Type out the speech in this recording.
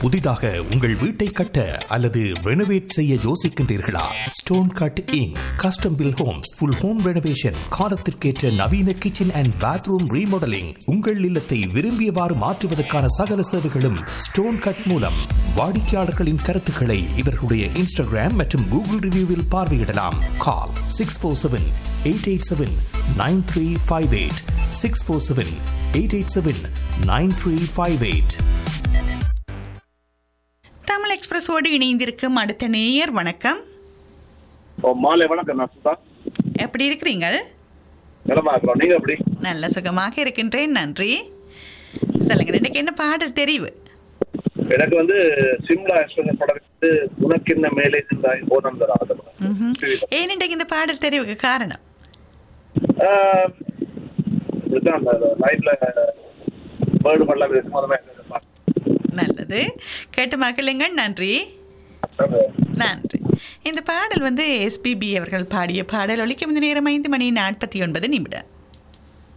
புதிதாக உங்கள் வீட்டை கட்ட அல்லது ரெனோவேட் செய்ய யோசிக்கின்றீர்களா stone cutting custom build homes full home renovation காலத்திற்கேற்ற நவீன கிச்சன் அண்ட் பாத்ரூம் ரீமாடலிங் உங்கள் இல்லத்தை விரும்பியவாறு மாற்றுவதற்கான சகல சேவைகளும் ஸ்டோன் கட் மூலம் வாடிக்கையாளர்களின் கருத்துக்களை இவர்களுடைய இன்ஸ்டாகிராம் மற்றும் கூகுள் ரிவ்யூவில் பார்வையிடலாம் call six four seven eight eight seven nine three five eight six four seven eight eight seven nine three five eight Tamil எக்ஸ்பிரஸோடு இணைந்திருக்கும் அடுத்த நேயர் வணக்கம் ஓ மாலை வணக்கம் நான் சுதா எப்படி இருக்கிறீங்க நிலமா இருக்கிறோம் நீங்க எப்படி நல்ல சுகமாக இருக்கின்றேன் நன்றி சொல்லுங்க இன்னைக்கு என்ன பாடல் தெரிவு எனக்கு வந்து சிம்லா எக்ஸ்பிரஸ் படம் வந்து உனக்கு என்ன மேலே இருந்தாய் ஓனந்தர் ம்ஹும். ஏன் இன்றைக்கு இந்த பாடல் தெரிவுக்கு காரணம் இதுதான் அந்த லைன்ல பேர்டு பண்ணலாம் இருக்கும் அந்த மாதிரி இந்த பாட்டு. நல்லது கேட்டு மக்களுங்கள் நன்றி அது நன்றி இந்த பாடல் வந்து எஸ்பிபி அவர்கள் பாடிய பாடல் ஒலிக்கும் இந்த நேரம் ஐந்து மணி நாற்பத்தி ஒன்பது நிமிடம்